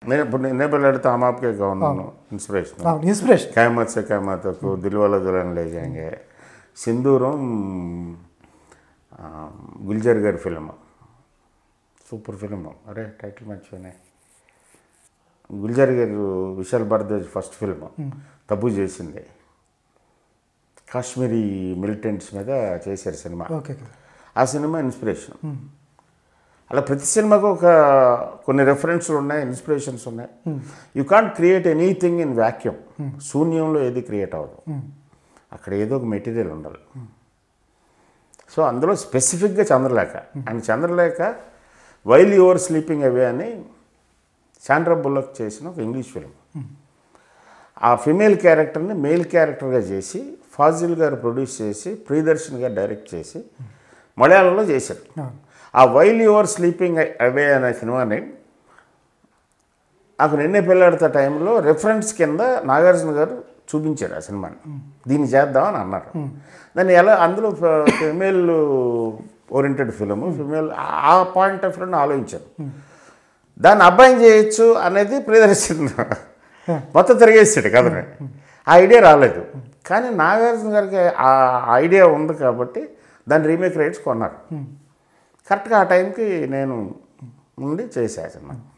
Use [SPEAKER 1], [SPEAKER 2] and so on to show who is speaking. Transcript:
[SPEAKER 1] నేను ఇప్పుడు నేనే పెళ్ళాడితే ఆమాప్కే గవర్నర్ ఇన్స్పిరేషన్
[SPEAKER 2] అవును ఇన్స్పిరేషన్
[SPEAKER 1] कैमत से कैमत को दिल वाला दुल्हन ले जाएंगे సింధూరం ఆ, గుల్జర్ గారి ఫిలిం సూపర్ ఫిలిం అరే టైటిల్ మర్చిపోయినా గుల్జర్ గారు విశాల్ భారద్వాజ్ ఫస్ట్ ఫిల్మ్ తప్పు చేసింది కాశ్మీరీ మిలిటెంట్స్ మీద చేశారు సినిమా
[SPEAKER 2] ఓకే
[SPEAKER 1] ఆ సినిమా ఇన్స్పిరేషన్ అలా ప్రతి సినిమాకు ఒక కొన్ని రెఫరెన్స్లు ఉన్నాయి ఇన్స్పిరేషన్స్ ఉన్నాయి you can't create anything in vacuum శూన్యంలో ఏది క్రియేట్ అవ్వదు అక్కడ ఏదో ఒక మెటీరియల్ ఉండాలి సో అందులో స్పెసిఫిక్గా Chandralekha and Chandralekha while your sleeping away అని శాండ్రా బుల్లక్ చేసిన ఒక ఇంగ్లీష్ ఫిలిం ఆ ఫిమేల్ క్యారెక్టర్ని మేల్ క్యారెక్టర్గా చేసి ఫాజిల్ గారు ప్రొడ్యూస్ చేసి ప్రియదర్శన్ గారు డైరెక్ట్ చేసి మలయాళంలో చేశారు ఆ వైల్ యువర్ స్లీపింగ్ అవే అనే సినిమాని నాకు నిన్నే పెళ్ళాడుతా టైంలో రెఫరెన్స్ కింద నాగార్జున గారు చూపించారు ఆ సినిమాని దీన్ని చేద్దామని అన్నారు దాన్ని ఎలా అందులో ఫిమేల్ ఓరియంటెడ్ ఫిలిం ఫిమేల్ ఆ పాయింట్ ఆఫ్ వ్యూని ఆలోచించాను దాన్ని అబ్బాయిని చేయొచ్చు అనేది ప్రియదర్శన్ మొత్తం తిరిగేసాడు కథని ఆ ఐడియా రాలేదు కానీ నాగార్జున గారికి ఆ ఐడియా ఉంది కాబట్టి దాని రీమేక్ రైట్స్ కొన్నారు కరెక్ట్గా ఆ టైంకి నేను ఉండి చేసా సినిమా